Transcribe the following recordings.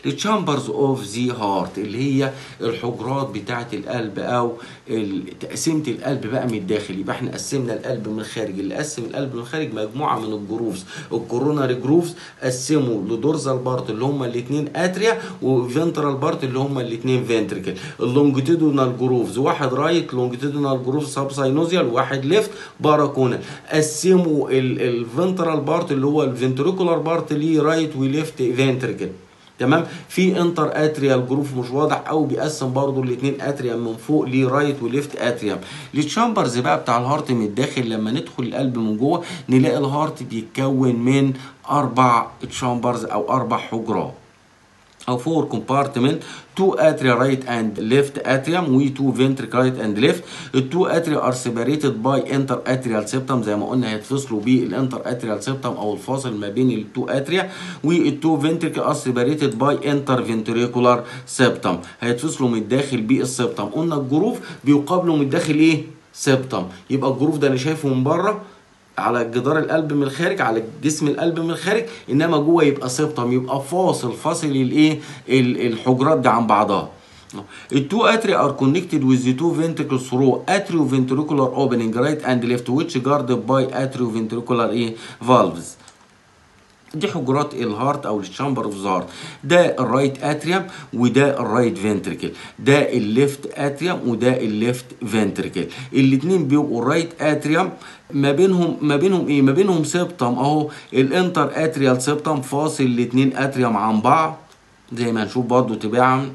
التشامبرز اوف ذا هارت اللي هي الحجرات بتاعه القلب او ال- تقسيمه القلب بقى من الداخل يبقى احنا قسمنا القلب من الخارج اللي قسم القلب من الخارج مجموعه من الجروفز الكوروناري جروفز قسموا لدورزال بارت اللي هم الاثنين اتريا وفنترال بارت اللي هم الاثنين فنتريكل اللونجيتودينال جروفز واحد رايت لونجيتودينال جروف سب ساينوزيال واحد ليفت باراكونال قسموا الفنترال بارت اللي هو الفنتريكولار بارت ليه رايت وليفت فنتريكل تمام في انتر اتريال جروف مش واضح او بيقسم برضو الاثنين اتريم من فوق ليه رايت وليفت اتريم التشامبرز بقى بتاع الهارت من الداخل لما ندخل القلب من جوه نلاقي الهارت بيتكون من اربع تشامبرز او اربع حجرات او فور كومبارتمنت تو اتريا رايت اند ليفت اتريوم و تو فنتريك رايت اند ليفت التو اتريا ار سيبريتد باي انتر اتريال سيبتم زي ما قلنا هيتفصلوا بالانتر اتريال سيبتم او الفاصل ما بين التو اتريا والتو فنتريك ار سيبريتد باي انتر فنتريكولار سيبتم هيتفصلوا من الداخل بالسيبتم قلنا الجروف بيقابلوا من الداخل ايه سيبتم يبقى الجروف ده انا شايفه من بره على جدار القلب من الخارج على جسم القلب من الخارج انما جوه يبقى سبتم يبقى فاصل فاصل الايه ال- الحجرات دي عن بعضها التو اتري ار كونكتد with the two ventricles through atrioventricular opening right and left which guarded by atrioventricular ايه valves دي حجرات الهارت او الشامبر اوف هارت ده الرايت اتريوم وده الرايت فنتريكل ده الليفت اتريوم وده الليفت فنتريكل الاثنين بيبقوا الرايت اتريوم ما بينهم ما بينهم ايه ما بينهم سيبتم اهو الانتر اتريال سيبتم فاصل الاثنين اتريوم عن بعض زي ما هنشوف برضو تباعا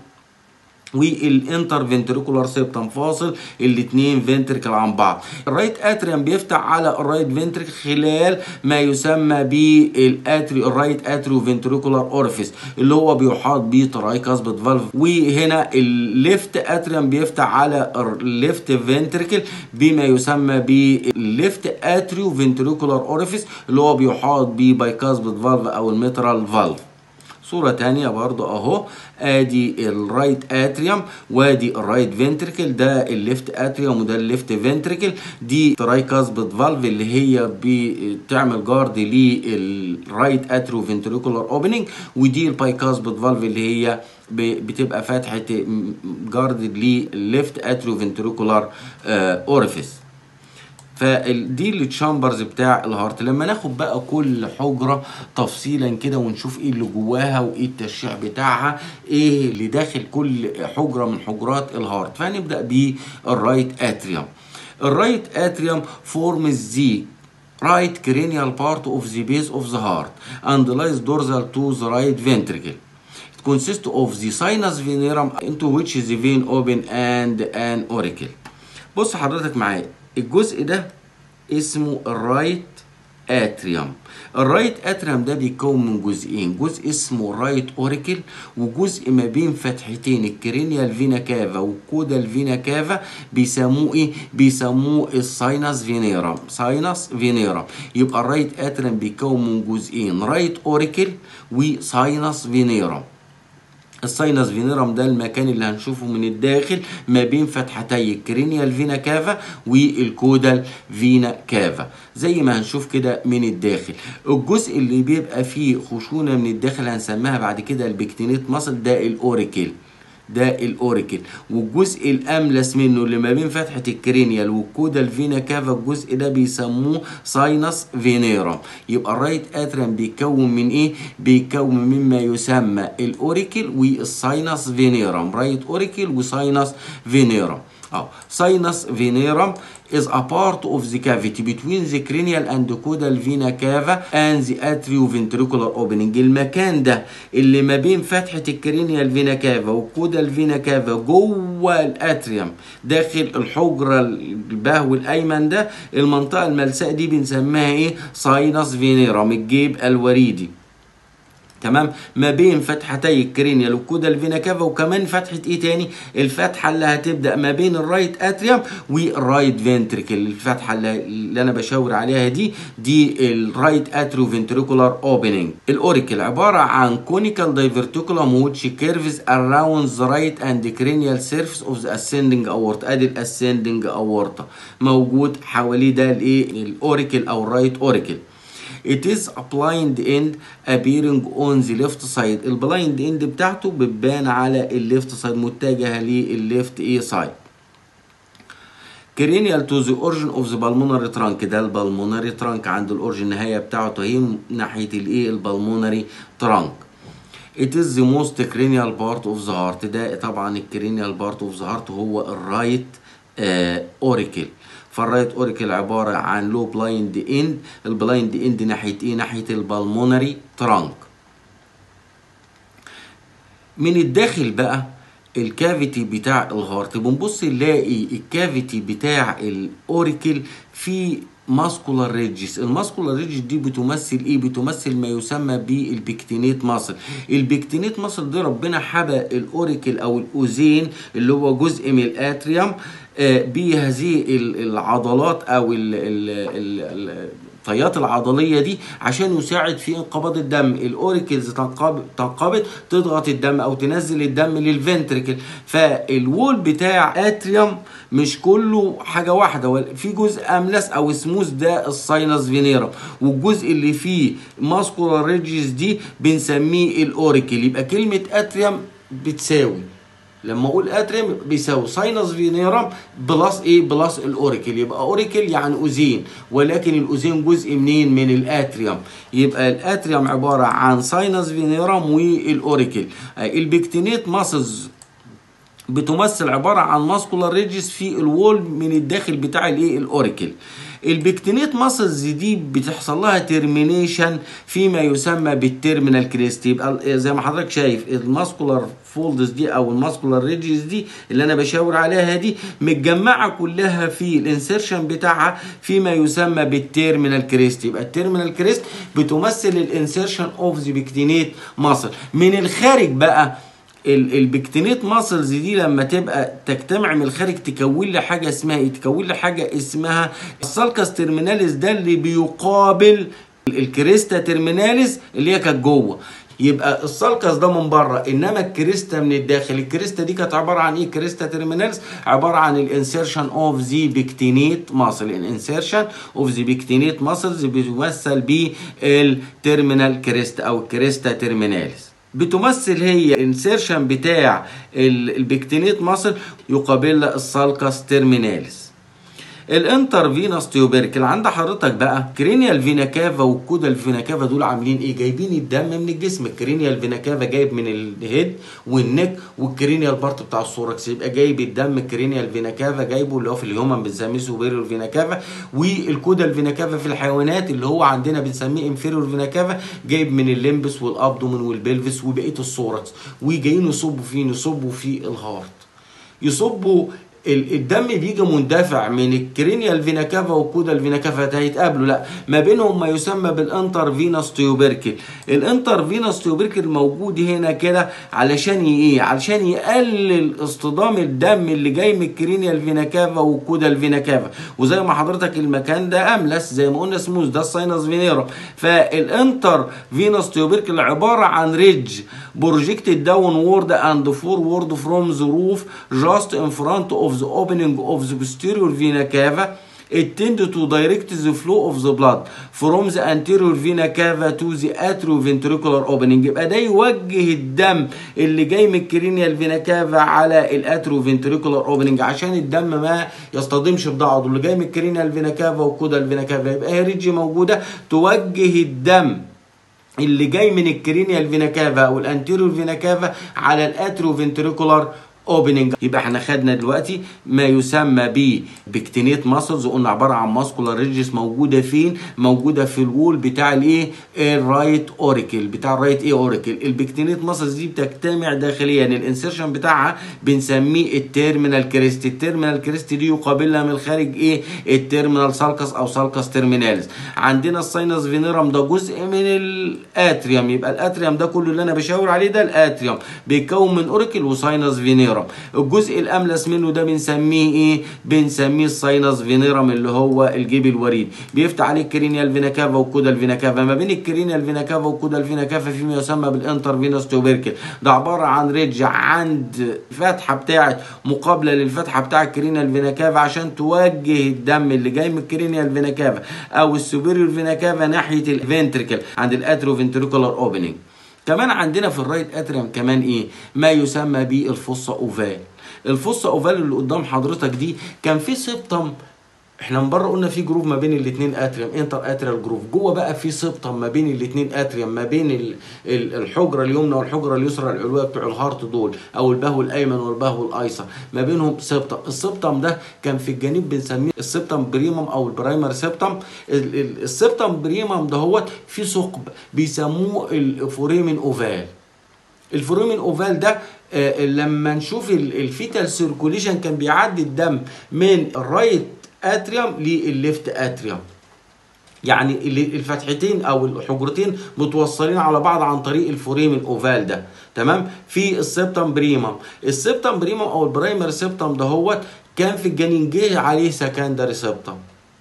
والانتر فنتريكولار سيبتم فاصل الاثنين فنتريكل عن بعض الرايت اتريوم بيفتح على الرايت فنتريك خلال ما يسمى بالاتري الرايت اتريو فنتريكولار اورفيس اللي هو بيحاط بيه ترايكاسبت فالف وهنا الليفت اتريوم بيفتح على الليفت فنتريكل بما يسمى بالليفت اتريو فنتريكولار اورفيس اللي هو بيحاط بيه بايكاسبت فالف او الميترال فالف صورة تانية برضو اهو ادي الرايت اتريوم وادي الرايت فنتريكل ده الليفت اتريوم وده الليفت فنتريكل دي ترايكاسبت فالف اللي هي بتعمل جارد للرايت اتريو فنتريكولار اوبننج ودي البايكاسبت فالف اللي هي ب- بتبقى فتحة جارد للليفت اتريو فنتريكولار اورفيس فدي التشامبرز بتاع الهارت لما ناخد بقى كل حجرة تفصيلا كده ونشوف ايه اللي جواها وايه التشريح بتاعها ايه اللي داخل كل حجرة من حجرات الهارت فهنبدأ بالرايت اتريوم الرايت اتريوم فورمز ذي right cranial part of the base of the heart and lies dorsal to the right ventricle It consists of the sinus venerum into which the vein open and an auricle بص حضرتك معايا الجزء ده اسمه الرايت اتريوم الرايت اتريوم ده بيتكون من جزئين جزء اسمه رايت اوريكل وجزء ما بين فتحتين الكرينيال فينا كافا والكودا الفينا كافا بيسموه ايه بيسموه الساينس فينيرم ساينس فينيرم يبقى الرايت اتريوم بيتكون من جزئين رايت اوريكل وساينس فينيرم الساينس فينيرم ده المكان اللي هنشوفه من الداخل ما بين فتحتي الكرينيال فينا كافا والكودال فينا كافا زي ما هنشوف كده من الداخل الجزء اللي بيبقى فيه خشونة من الداخل هنسميها بعد كده البكتينيت ماسل ده الاوريكل ده الاوريكل والجزء الاملس منه اللي ما بين فتحه الكرينيال والكودال فينا كافا الجزء ده بيسموه ساينس فينيرم يبقى الرايت اتريم بيتكون من ايه بيتكون مما يسمى الاوريكل والساينس فينيرم رايت اوريكل وساينس فينيرم اه sinus venerum is a part of the cavity between the cranial and caudal vena cava and the atrioventricular opening المكان ده اللي ما بين فتحة الكرينيال فينا كافا والكودال فينا كافا جوه الاتريوم داخل الحجرة البهو الايمن ده المنطقة الملساء دي بنسميها ايه ساينس فينيرم الجيب الوريدي تمام ما بين فتحتي الكرينيال والكودا الفينا كافا وكمان فتحه ايه تاني الفتحه اللي هتبدا ما بين الرايت اتريوم والرايت فنتريكل الفتحه اللي, اللي انا بشاور عليها دي دي الرايت اتريو فنتريكولار اوبننج الاوريكل عباره عن كونيكال دايفرتيكولم which curves around the right and cranial surface of the ascending aorta ادي الاسcending aorta موجود حواليه ده الايه الاوريكل او الرايت اوريكل it is a blind end appearing on the left side البلايند اند بتاعته بتبان على الليفت سايد متجهه للليفت ايه سايد cranial to the origin of the pulmonary trunk ده البلمونري ترانك عند الاورجن النهايه بتاعته هي ناحيه الايه البلمونري ترانك It is the most cranial part of the heart ده طبعا الكرينيال بارت اوف ذا هارت هو الرايت اوريكل فالرايت اوريكل عباره عن لو بلايند اند البلايند اند ناحيه ايه ناحيه البلمونري ترانك من الداخل بقى الكافيتي بتاع الهارت بنبص نلاقي الكافيتي بتاع الاوريكل في ماسكولار ريجز الماسكولار ريجز دي بتمثل ايه بتمثل ما يسمى بالبكتينيت ماسل البكتينيت ماسل دي ربنا حبى الاوريكل او الاوزين اللي هو جزء من الاتريوم آه بهذه العضلات او ال ال ال الطيات العضليه دي عشان يساعد في انقباض الدم الاوريكلز تنقبض تنقبض تضغط الدم او تنزل الدم للفنتريكل فالوول بتاع اتريوم مش كله حاجه واحده في جزء املس او سموث ده الساينس فينيرا والجزء اللي فيه ماسكولار ريجز دي بنسميه الاوريكل يبقى كلمه اتريوم بتساوي لما اقول اتريم بيساوي ساينس فينيرم بلس ايه بلس الاوريكل يبقى اوريكل يعني اوزين ولكن الاوزين جزء منين من الاتريوم يبقى الاتريوم عباره عن ساينس فينيرم والاوريكل البكتينيت ماسلز بتمثل عباره عن ماسكولار ريجز في الوول من الداخل بتاع الايه الاوريكل البكتينيت ماسلز دي بتحصل لها ترمينيشن فيما يسمى بالتيرمينال كريست يبقى زي ما حضرتك شايف الماسكولار فولدز دي او الماسكولار ريجز دي اللي انا بشاور عليها دي متجمعه كلها في الانسيرشن بتاعها فيما يسمى بالتيرمينال كريست يبقى التيرمينال كريست بتمثل الانسيرشن اوف ذا بكتينيت ماسل من الخارج بقى البكتينيت ماسلز دي لما تبقى تجتمع من الخارج تكون لي حاجه اسمها ايه؟ تكون لي حاجه اسمها السالكاس ترميناليس ده اللي بيقابل الكريستا ترميناليس اللي هي كانت جوه يبقى السالكس ده من بره انما الكريستا من الداخل الكريستا دي كانت عباره عن ايه كريستا ترمينالز عباره عن الانسيرشن اوف ذا بكتينيت ماسل الانسيرشن اوف ذا بكتينيت ماسلز بيمثل بالترمينال كريست او الكريستا ترمينالز بتمثل هي الانسيرشن بتاع البكتينيت ماسل يقابل السالكس ترمينالز الانترفينوس تيوبركل عند حضرتك بقى كرينيال فينا كافا والكودال فينا كافا دول عاملين ايه جايبين الدم من الجسم الكرينيال فينا كافا جايب من الهيد والنك والكرينيال بارت بتاع الثوركس يبقى جايب الدم الكرينيال فينا كافا جايبه اللي هو في الهيومن بنسميه سوبيريور فينا كافا والكودال فينا كافا في الحيوانات اللي هو عندنا بنسميه انفيريور فينا كافا جايب من الليمبس والابدومن والبلفس وبقيه الثوركس وجايين يصبوا فين يصبوا في الهارت يصبوا الدم بيجي مندفع من الكرينيال فينا كافا والكودال فينا كافا هيتقابلوا لا ما بينهم ما يسمى بالانتر فينوس تيوبركل الانتر فينوس تيوبركل موجود هنا كده علشان ايه علشان يقلل اصطدام الدم اللي جاي من الكرينيال فينا كافا والكودال فينا كافا وزي ما حضرتك المكان ده املس زي ما قلنا سموث ده الساينس فينيرا فالانتر فينوس تيوبركل عباره عن ريدج بروجكتد داون وورد اند فورورد فروم ذا روف جاست ان فرونت اوف the opening of the posterior vena cava it tend to direct the flow of the blood from the anterior vena cava to the atrioventricular opening يبقى ده يوجه الدم اللي جاي من الكرينيال فينا كافا على الاتروفنتريكولار اوبننج عشان الدم ما يصطدمش ببعضه اللي جاي من الكرينيال فينا كافا والكودال فينا كافا يبقى هي ريجي موجوده توجه الدم اللي جاي من الكرينيال فينا كافا او الانتيريور فينا كافا على الاتروفنتريكولار اوبننج يبقى احنا خدنا دلوقتي ما يسمى ببكتينيت ماسلز وقلنا عباره عن ماسكولار ريجز موجوده فين موجوده في الوول بتاع الايه الرايت اوريكل بتاع الرايت ايه اوريكل البكتينيت ماسلز دي بتجتمع داخليا الانسيرشن بتاعها بنسميه التيرمينال كريست التيرمينال كريست دي يقابلها من الخارج ايه التيرمينال سالكس او سالكس تيرمينالز عندنا الساينس فينيرم ده جزء من الاتريوم يبقى الاتريوم ده كله اللي انا بشاور عليه ده الاتريوم بيتكون من اوريكل وساينس فينيرم فينيرم الجزء الاملس منه ده بنسميه ايه بنسميه الساينس فينيرم اللي هو الجيب الوريد بيفتح عليه الكرينيال فينا كافا والكودا الفينا كافا ما بين الكرينيال فينا كافا والكودا الفينا كافا في ما يسمى بالانترفينوس توبيركل ده عباره عن ريدج عند فتحه بتاعت مقابله للفتحه بتاع الكرينيال فينا كافا عشان توجه الدم اللي جاي من الكرينيال فينا كافا او السوبيريور فينا كافا ناحيه الفنتريكل عند الاترو فنتريكولار اوبننج كمان عندنا في الرايت اتريم كمان ايه ما يسمى بالفصة اوفال الفصة اوفال اللي قدام حضرتك دي كان في سبتم احنا من بره قلنا في جروف ما بين الاثنين اتريم انتر اتريال جروف جوه بقى في سبتم ما بين الاثنين اتريم ما بين ال- ال- الحجره اليمنى والحجره اليسرى العلويه بتوع الهارت دول او البهو الايمن والبهو الايسر ما بينهم سبتم السبتم ده كان في الجانب بنسميه السبتم بريمم او البرايمر سبتم ال- ال- السبتم بريمم دهوت في ثقب بيسموه الفوريمين اوفال الفوريمين اوفال ده آه، لما نشوف ال- الفيتال سيركوليشن كان بيعدي الدم من الرايت اتريوم للليفت اتريوم يعني ال- الفتحتين او الحجرتين متوصلين على بعض عن طريق الفوريمين اوفال ده تمام في السبتم بريمم السبتم بريمم او البرايمر سبتم دهوت كان في الجنين جه عليه سكندري سبتم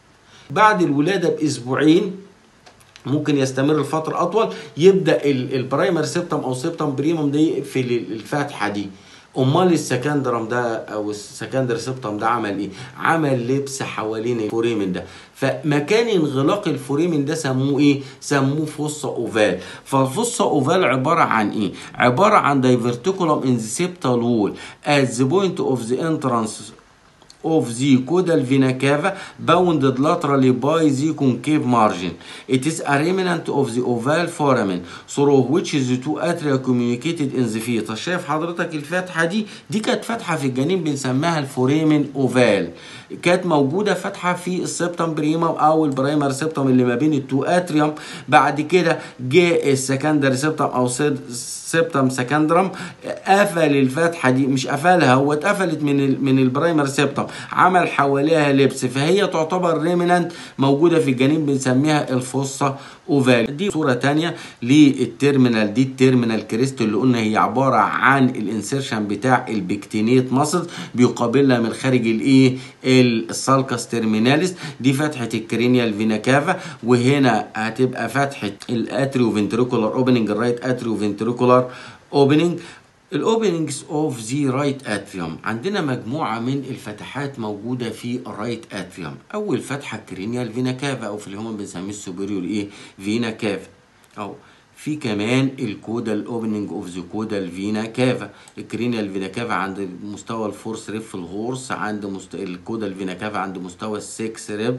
بعد الولاده باسبوعين ممكن يستمر لفتره اطول يبدا ال- البرايمر سيبتم او سيبتم بريموم ده يقفل ال- الفتحه دي امال السكندرم ده او السكندري سيبتم ده عمل ايه عمل لبس حوالين الفوريمن ده فمكان انغلاق الفوريمن ده سموه ايه سموه فوسا اوفال فالفوسا اوفال عباره عن ايه عباره عن دايفرتيكولم ان ذا سيبتال وول at the point of the entrance of the caudal vena cava bounded laterally by the concave margin. It is a remnant of the oval foramen through which the two atria communicated in the fetus. شايف حضرتك الفتحة دي؟ دي كانت فتحة في الجنين بنسميها الفوريمن اوفال. كانت موجودة فتحة في السبتم بريمم أو البرايمر سبتم اللي ما بين التو اتريوم بعد كده جه السكندري سبتم أو سيد سبتم سكندرم قفل الفتحه دي مش قفلها هو اتقفلت من ال من البرايمر سبتم عمل حواليها لبس فهي تعتبر ريمننت موجوده في الجنين بنسميها الفصه اوفال دي صوره تانية للتيرمينال دي التيرمينال كريست اللي قلنا هي عباره عن الانسيرشن بتاع البكتينيت ماسل بيقابلها من خارج الايه السالكاس تيرميناليس دي فتحه الكرينيال فينا كافا وهنا هتبقى فتحه الاتريو فنتريكولار اوبننج الرايت اتريو فنتريكولار اوبننج الاوبننجز اوف ذا رايت اتريوم عندنا مجموعه من الفتحات موجوده في الرايت اتريوم اول فتحه كرينيال فينا كافا او في اللي هم بنسميه السوبريور ايه فينا كافا او في كمان الكودال اوبننج اوف ذا كودال فينا كافا الكرينيال فينا كافا عند مستوى الفورس ريب في الغورس عند مست... الكودال فينا كافا عند مستوى السكس ريب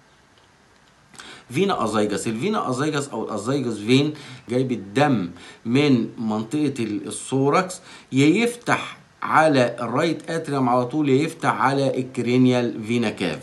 فينا ازايجس الفينا ازايجس او الازايجس فين جايب الدم من منطقه الثوركس يا يفتح على الرايت اتريوم على طول يا يفتح على الكرينيال فينا كافا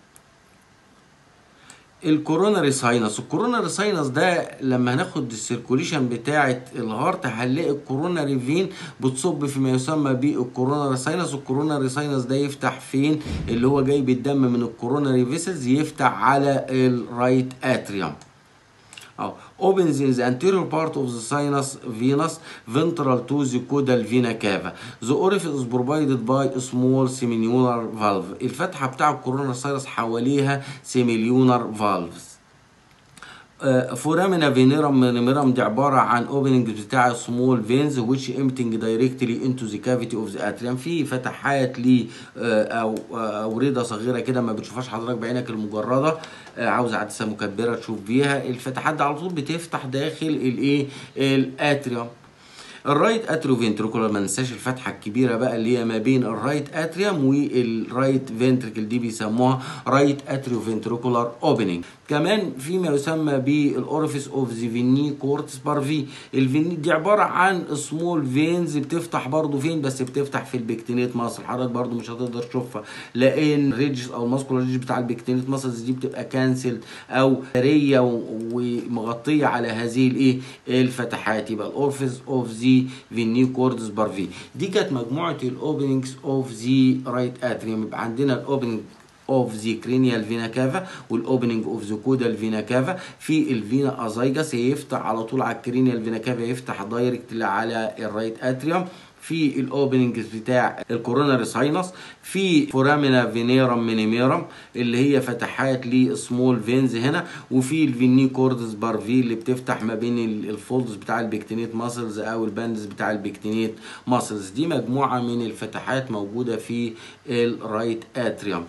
الكوروناري ساينس الكوروناري ساينس ده لما هناخد السيركوليشن بتاعه الهارت هنلاقي الكوروناري فين بتصب فيما يسمى بالكوروناري ساينس الكوروناري ساينس ده يفتح فين اللي هو جايب الدم من الكوروناري فيسلز يفتح على الرايت اتريوم أو opens in the anterior part of the sinus venous ventral to the caudal vena cava. The orifice is provided by a small semilunar valve. الفتحة بتاع الكورونا ساينس حواليها semilunar valves. فورامينا فينيرم مينيرم دي عباره عن اوبننج بتاع سمول فينز which emptying directly into the cavity of the atrium في فتحات ل او اورده صغيره كده ما بتشوفهاش حضرتك بعينك المجرده عاوز عدسه مكبره تشوف بيها الفتحات دي على طول بتفتح داخل الايه الاتريوم الرايت اتريو فينتريكولار ما ننساش الفتحه الكبيره بقى اللي هي ما بين الرايت اتريوم والرايت فينتريكل دي بيسموها رايت اتريو فينتريكولار اوبننج كمان في ما يسمى بالاورفيس اوف ذا فيني كورتس بارفي الفيني دي عباره عن سمول فينز بتفتح برضو فين بس بتفتح في البكتينيت ماسل حضرتك برضو مش هتقدر تشوفها لان ريدجز او الماسكولار ريدج بتاع البكتينيت ماسلز دي بتبقى كانسل او ريه ومغطيه على هذه الايه الفتحات يبقى الاورفيس اوف ذا فيني كوردس بارفي دي كانت مجموعه الاوبننجز اوف ذا رايت اتريوم يبقى عندنا الاوبننج اوف ذا كرينيال فينا كافا والاوبننج اوف ذا كودال فينا كافا في الفينا ازايجاس يفتح على طول على الكرينيال فينا كافا يفتح دايركت على الرايت اتريوم في الاوبننجز بتاع الكوروناري ساينس في فورامينا فينيرم مينيميرم اللي هي فتحات لسمول فينز هنا وفي الفيني كوردز بارفي اللي بتفتح ما بين الفولدز بتاع البكتينيت ماسلز او الباندز بتاع البكتينيت ماسلز دي مجموعه من الفتحات موجوده في الرايت اتريوم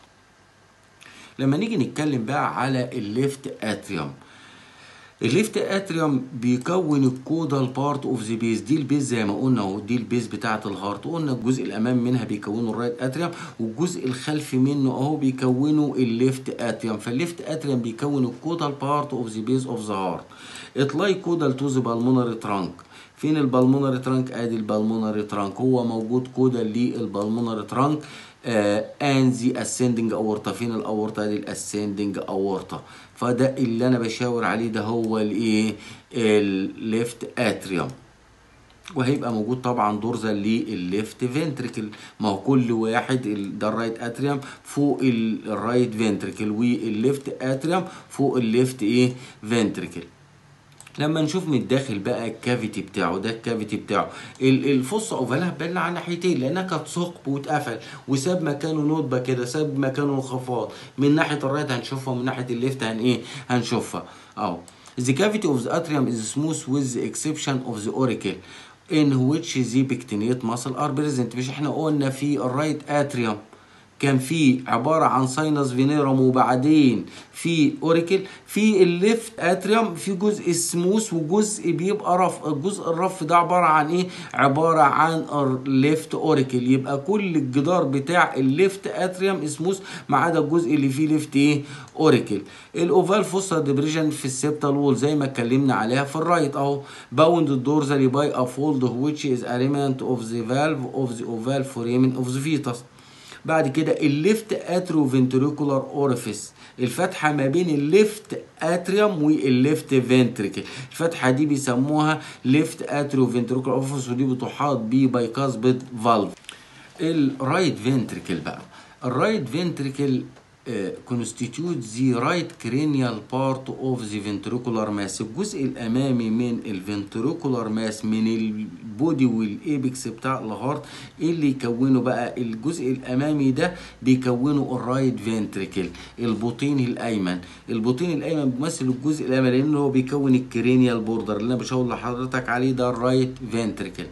لما نيجي نتكلم بقى على الليفت اتريوم الليفت اتريوم بيكون الكودال بارت اوف ذا بيز دي البيز زي ما قلنا اهو دي البيز بتاعه الهارت قلنا الجزء الامامي منها بيكونه الرايت اتريوم والجزء الخلفي منه اهو بيكونه الليفت اتريوم فالليفت اتريوم بيكون الكودال بارت اوف ذا بيز اوف ذا هارت اطلاي كودال تو ذا بالمونري ترانك فين البالمونري ترانك ادي البالمونري ترانك هو موجود كودال للبالمونري ترانك and the ascending aorta فين الاورطه دي الاسندنج اورطه فده اللي انا بشاور عليه ده هو الايه الليفت اتريوم وهيبقى موجود طبعا دورزال للليفت فنتريكل ما هو كل واحد ده الرايت اتريوم فوق الرايت فنتريكل والليفت اتريوم فوق الليفت ايه فنتريكل لما نشوف من الداخل بقى الكافيتي بتاعه ده الكافيتي بتاعه الفصة اوفالها بان على ناحيتين لانها كانت ثقب واتقفل وساب مكانه ندبه كده ساب مكانه انخفاض من ناحيه الرايت هنشوفها ومن ناحيه الليفت هن ايه هنشوفها اهو The cavity of the atrium is smooth with the exception of the auricle in which the pectinate muscle are present مش احنا قلنا في الرايت اتريوم كان في عبارة عن ساينس فينيرم وبعدين في اوريكل في الليفت اتريوم في جزء سموث وجزء بيبقى رف الجزء الرف ده عبارة عن ايه عبارة عن الليفت اوريكل يبقى كل الجدار بتاع الليفت اتريوم سموث ما عدا الجزء اللي فيه ليفت ايه اوريكل الاوفال فوسا ديبريشن في السبتال وول زي ما اتكلمنا عليها في الرايت اهو باوند الدورزالي باي افولد which is a remnant of the valve of the oval foramen of the fetus بعد كده الليفت اتريو فنتريكولار اوريفيس الفتحه ما بين الليفت اتريوم والليفت فنتريكل الفتحه دي بيسموها ليفت اتريو فنتريكولار اوريفيس ودي بتحاط بيه بايكاسبيد فالف الرايت فنتريكل بقى الرايت فنتريكل constitute the right cranial part of the ventricular mass الجزء الامامي من الفنتريكولار ماس من البودي والايبكس بتاع الهارت اللي يكونه بقى الجزء الامامي ده بيكونه الرايت فنتريكل البطين الايمن البطين الايمن بيمثل الجزء الايمن لانه هو بيكون الكرينيال بوردر اللي انا بشاور لحضرتك عليه ده الرايت فنتريكل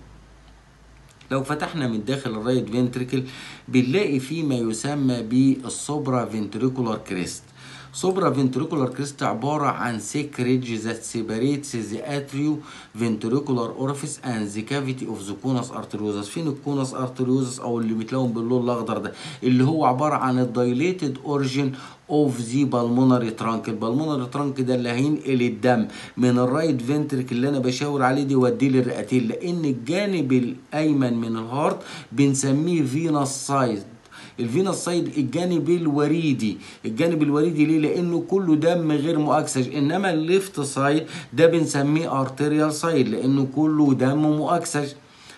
لو فتحنا من داخل الرايت فنتريكل بنلاقي فيه ما يسمى بالسوبرا فنتريكولار كريست سوبرا فنتريكولار كريست عبارة عن سيك ريدج ذات سيبريتس ذا اتريو فنتريكولار اورفيس اند ذا كافيتي اوف ذا كونس ارتريوزس فين الكونس ارتريوزس او اللي بيتلون باللون الاخضر ده اللي هو عبارة عن الدايليتد اوريجين اوف ذا بالمونري ترانك البالمونري ترانك ده اللي هينقل الدم من الرايت فنتريك اللي انا بشاور عليه دي يوديه للرئتين لان الجانب الايمن من الهارت بنسميه فينس سايد الفينس سايد الجانب الوريدي الجانب الوريدي ليه لانه كله دم غير مؤكسج انما الليفت سايد ده بنسميه ارتريال سايد لانه كله دم مؤكسج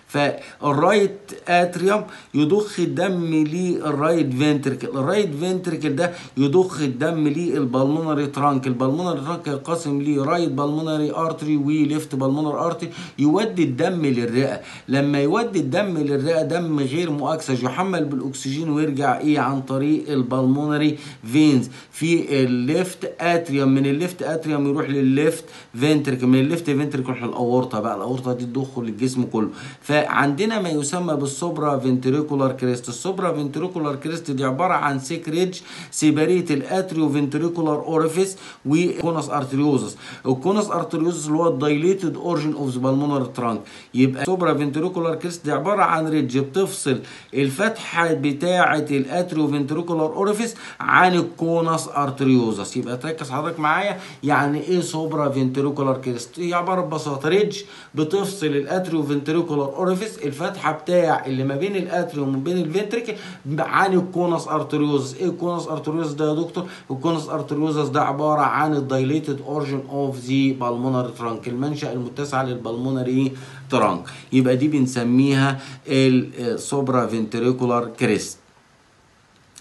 فالرايت اتريوم يضخ الدم للرايت فنتركل الرايت فنتركل ده يضخ الدم للبلمونري ترانك البلمونري ترانك ينقسم لرايت بالمونري ارتري وليفت بالمونري ارتري يودي الدم للرئه لما يودي الدم للرئه دم غير مؤكسج يحمل بالاكسجين ويرجع ايه عن طريق البلمونري فينز في الليفت اتريوم من الليفت اتريوم يروح للليفت فنتركل من الليفت فنتركل يروح للاورطه بقى الاورطه دي تدخل للجسم كله فعندنا ما يسمى بالسوبرا فنتريكولار كريست السوبرا فنتريكولار كريست دي عباره عن سيك ريدج سيبريت الاتريو فنتريكولار اوريفيس وكونس ارتريوزس الكونس ارتريوزس اللي هو الدايليتد اورجن اوف ذا بالمونر ترانك يبقى سوبرا فنتريكولار كريست دي عباره عن ريدج بتفصل الفتحه بتاعه الاتريو فنتريكولار اوريفيس عن الكونس ارتريوزس يبقى تركز حضرتك معايا يعني ايه سوبرا فنتريكولار كريست هي عباره ببساطه ريدج بتفصل الاتريو فنتريكولار اوريفيس الفتحه بتاع اللي ما بين الاتريوم وما بين الفنتريكل عن الكونس ارتريوزس ايه الكونس ارتريوزس ده يا دكتور الكونس ارتريوزس ده عباره عن الدايليتد اورجن اوف ذا بالمونري ترانك المنشا المتسع للبالمونري ترانك يبقى دي بنسميها السوبرا فنتريكولار كريست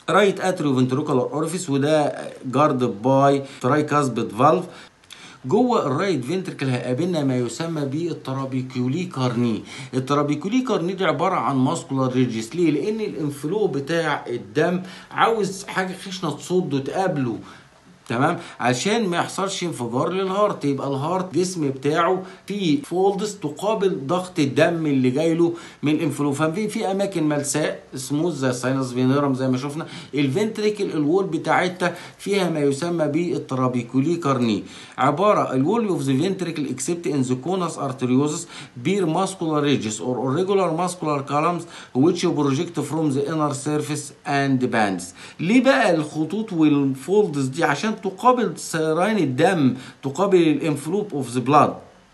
رايت اتريو فنتريكولار اورفيس وده جارد باي تراي كاسبت فالف جوه الرايت فنتركل هيقابلنا ما يسمى بالترابيكيولي كارني الترابيكيولي كارني دي عباره عن ماسكولار ريجيس ليه لان الانفلو بتاع الدم عاوز حاجه خشنه تصده تقابله تمام عشان ما يحصلش انفجار للهارت يبقى الهارت جسم بتاعه فيه فولدز تقابل ضغط الدم اللي جاي له من الانفلو ففي في اماكن ملساء سموث زي الساينس فينيرم زي ما شفنا الفنتريكل الوول بتاعتها فيها ما يسمى بالترابيكولي كارني عباره الوول اوف ذا فنتريكل اكسبت ان ذا كونس ارتريوزس بير ماسكولار ريجز اور irregular muscular columns which project from the inner surface and bands ليه بقى الخطوط والفولدز دي عشان تقابل سيران الدم تقابل الانفلوب اوف ذا بلاد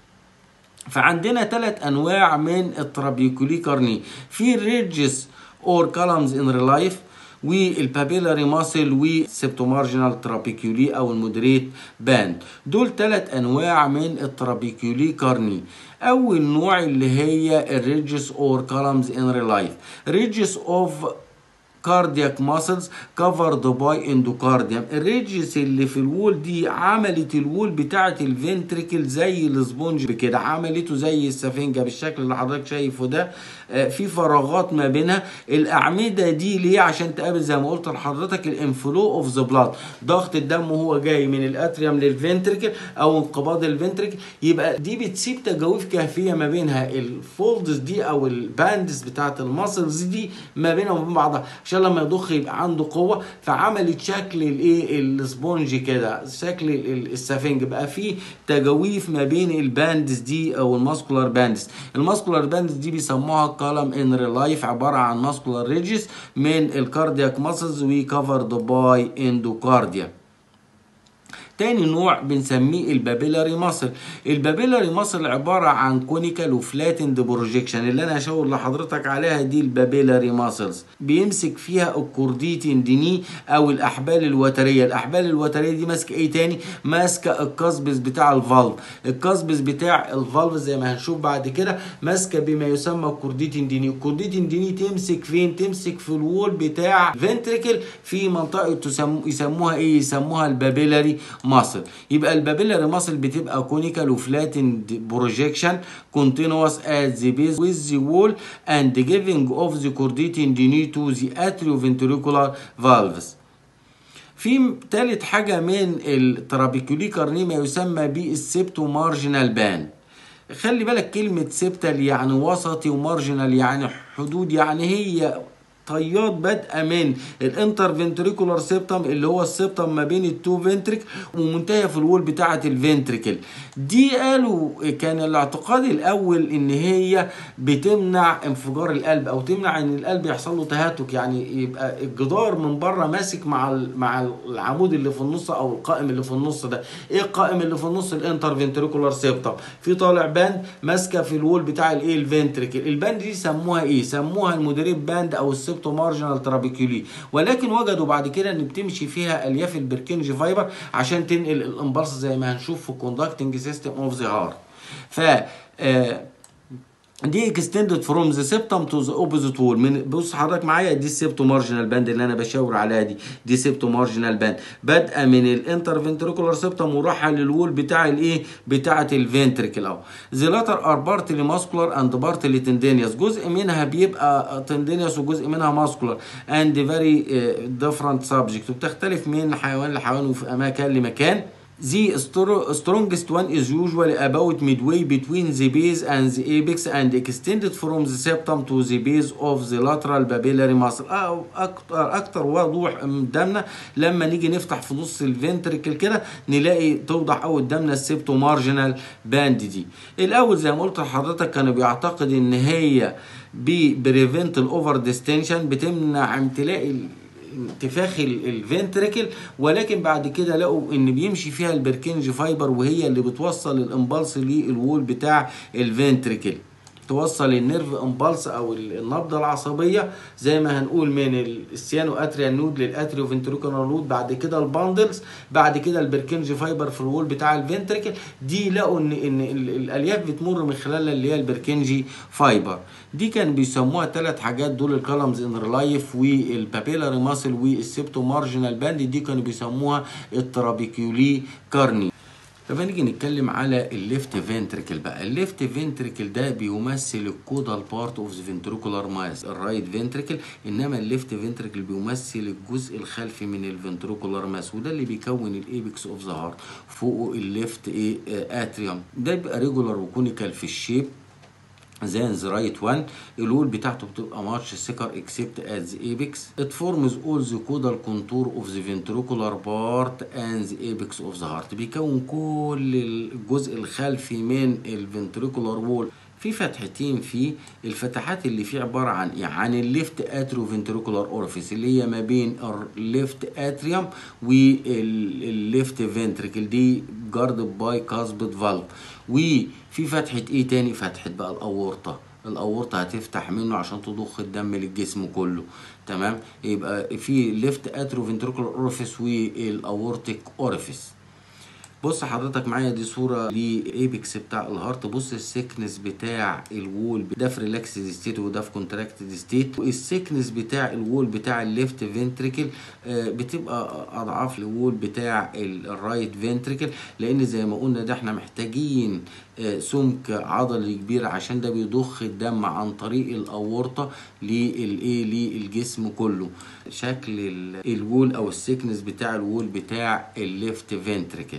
فعندنا ثلاث انواع من الترابيكولي كارني في الريدجز اور كولمز ان ريلايف والبابيلاري ماسل والسبتومارجنال ترابيكيولي او المودريت باند دول ثلاث انواع من الترابيكيولي كارني اول نوع اللي هي الريدجز اور كولمز ان ريلايف ريدجز اوف كاردياك ماسلز كفرد باي اندوكارديوم الريدجز اللي في الوول دي عملت الوول بتاعه الفنتريكل زي الاسبونج كده عملته زي السفنجه بالشكل اللي حضرتك شايفه ده في فراغات ما بينها الاعمده دي ليه عشان تقابل زي ما قلت لحضرتك الانفلو اوف ذا بلاد ضغط الدم وهو جاي من الاتريوم للفنتريكل او انقباض الفنتريكل يبقى دي بتسيب تجاويف كافيه ما بينها الفولدز دي او الباندز بتاعه الماسلز دي ما بينها وما بين بعضها عشان لما يضخ يبقى عنده قوه فعملت شكل الايه السبونج كده شكل السفنج بقى فيه تجاويف ما بين الباندز دي او الماسكولار باندز الماسكولار باندز دي بيسموها كولم ان ريلايف عباره عن ماسكولار ريجز من الكاردياك ماسلز وكفرد باي اندوكارديا تاني نوع بنسميه البابيلاري ماسل البابيلاري ماسل عبارة عن كونيكال وفلاتند بروجيكشن اللي انا هشاور لحضرتك عليها دي البابيلاري ماسلز بيمسك فيها الكورديتين ديني او الاحبال الوترية الاحبال الوترية دي ماسكة ايه تاني ماسكة القصبس بتاع الفالف القصبس بتاع الفالف زي ما هنشوف بعد كده ماسكة بما يسمى الكورديتين ديني الكورديتين ديني تمسك فين تمسك في الوول بتاع فنتريكل في منطقة تسمو يسموها ايه يسموها البابيلاري ماسل يبقى البابيلاري ماسل بتبقى كونيكال وفلاتند بروجيكشن continuous at the base with the wall and giving of the chordating to the atrioventricular valves في تالت حاجة من الترابيكولي كارني ما يسمى بالسبتو مارجنال بان خلي بالك كلمة سبتال يعني وسطي ومارجنال يعني حدود يعني هي طيات بادئه من الانترفنتريكولار سيبتم اللي هو السيبتم ما بين التو فنتريك ومنتهيه في الوول بتاعه الفنتريكل دي قالوا كان الاعتقاد الاول ان هي بتمنع انفجار القلب او تمنع ان القلب يحصل له تهاتك يعني يبقى الجدار من بره ماسك مع مع العمود اللي في النص او القائم اللي في النص ده ايه القائم اللي في النص الانترفنتريكولار سيبتم في طالع باند ماسكه في الوول بتاع الايه الفنتريكل الباند دي سموها ايه سموها المدريب باند او السيبتو مارجنال ترابيكولي ولكن وجدوا بعد كده ان بتمشي فيها الياف البركنج فايبر عشان تنقل الامبلس زي ما هنشوف في الكوندكتنج سيستم اوف ذا هارت ف دي اكستندد فروم ذا سيبتم تو ذا اوبوزيت وول من بص حضرتك معايا دي السيبتو مارجنال باند اللي انا بشاور عليها دي دي سيبتو مارجنال باند بادئه من الانترفنتريكولار سيبتم ورايحه للوول بتاع الايه بتاعه الفنتريكل اهو ذا لاتر ار بارتلي ماسكولار اند بارتلي تندينيوس جزء منها بيبقى تندينيوس وجزء منها ماسكولار اند فيري ديفرنت سبجكت وبتختلف من حيوان لحيوان وفي اماكن لمكان The strongest one is usually about midway between the base and the apex and extended from the septum to the base of the lateral papillary muscle. أو أكتر أكتر وضوح قدامنا لما نيجي نفتح في نص الفنتريكل كده نلاقي توضح أوي قدامنا السيبتو مارجنال باند دي. الأول زي ما قلت لحضرتك كانوا بيعتقد إن هي بريفنت الأوفر ديستنشن بتمنع امتلاء انتفاخ الفنتريكل ولكن بعد كده لقوا ان بيمشي فيها البركنج فايبر وهي اللي بتوصل الامبلس للوول بتاع الفنتريكل توصل النيرف امبالس او النبضه العصبيه زي ما هنقول من السيانو اتريال نود للاتريو فنتريكولار نود بعد كده الباندلز بعد كده البركنج فايبر في الوول بتاع الفنتريكل دي لقوا ان ان الالياف بتمر من خلالها اللي هي البركنجي فايبر دي كان بيسموها ثلاث حاجات دول الكولمز ان لايف والبابيلاري ماسل والسيبتو مارجنال باند دي كانوا بيسموها الترابيكيولي كارني طب نيجي نتكلم على الليفت فنتريكل بقى الليفت فنتريكل ده بيمثل الكودال بارت اوف ذا فنتريكولار ماس الرايت فنتريكل انما الليفت فنتريكل بيمثل الجزء الخلفي من الفنتريكولار ماس وده اللي بيكون الايبكس اوف ذا هارت فوقه الليفت ايه اتريوم ده بيبقى ريجولار وكونيكال في الشيب than the right one الوول بتاعته بتبقى ماتش سكر except at the apex it forms all the caudal contour of the ventricular part and the apex of the heart بيكون كل الجزء الخلفي من الفنتريكولار وول في فتحتين فيه الفتحات اللي فيه عبارة عن ايه عن الليفت اتريو فنتريكولار اورفيس اللي هي ما بين الليفت اتريوم والليفت فنتريكل دي جارد باي كاسبت فالف وفي فتحة ايه تاني فتحة بقى الاورطة الاورطة هتفتح منه عشان تضخ الدم للجسم كله تمام يبقى في ليفت اتريو فنتريكولار اورفيس والاورتيك اورفيس بص حضرتك معايا دي صوره للايبكس بتاع الهارت بص السيكنس بتاع الوول ده في ريلاكسد ستيت وده في كونتراكتد ستيت والسيكنس بتاع الوول بتاع الليفت فنتريكل بتبقى اضعاف الوول بتاع الرايت فنتريكل لان زي ما قلنا ده احنا محتاجين سمك عضلي كبير عشان ده بيضخ الدم عن طريق الاورطه للايه للجسم كله شكل الوول او السيكنس بتاع الوول بتاع الليفت فنتريكل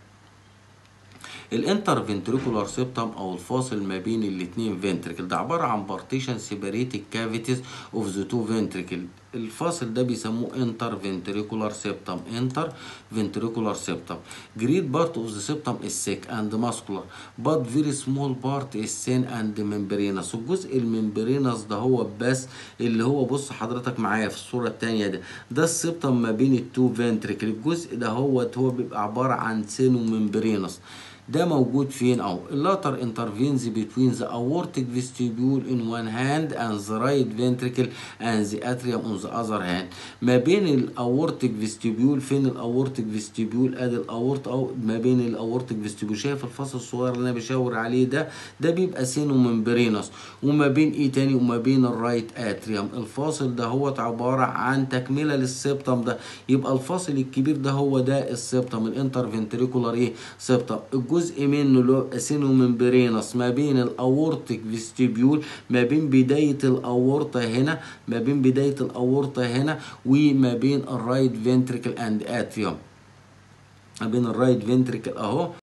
الانتر فنتريكولار سيبتم او الفاصل ما بين الاثنين فنتريكل ده عباره عن بارتيشن سيبريتد كافيتيز اوف ذا تو فنتريكل الفاصل ده بيسموه انتر فنتريكولار سيبتم انتر فنتريكولار سيبتم جريت بارت اوف ذا سيبتم از سيك اند ماسكولار بات فيري سمول بارت از سين اند ممبرينس الجزء الممبرينس ده هو بس اللي هو بص حضرتك معايا في الصوره الثانيه ده ده السيبتم ما بين التو فنتريكل الجزء ده هو هو بيبقى عباره عن سينو ممبرينس ده موجود فين اهو اللاتر intervenes between the aortic vestibule in one hand and the right ventricle and the atrium on the other hand ما بين الاورتيك فيستيبيول فين الاورتيك فيستيبيول ادي الاورت او ما بين الاورتيك فيستيبيول شايف الفصل الصغير اللي انا بشاور عليه ده ده بيبقى سينو ممبرينس وما بين ايه تاني وما بين الرايت اتريوم الفاصل ده هو عباره عن تكمله للسبتم ده يبقى الفاصل الكبير ده هو ده السبتم الانترفنتريكولار ايه سبتم جزء منه له سينو ممبرينس ما بين الاورتيك فيستيبيول ما بين بدايه الاورطه هنا ما بين بدايه الاورطه هنا وما بين الرايت فنتريكل اند اتريوم ما بين الرايت فنتريكل اهو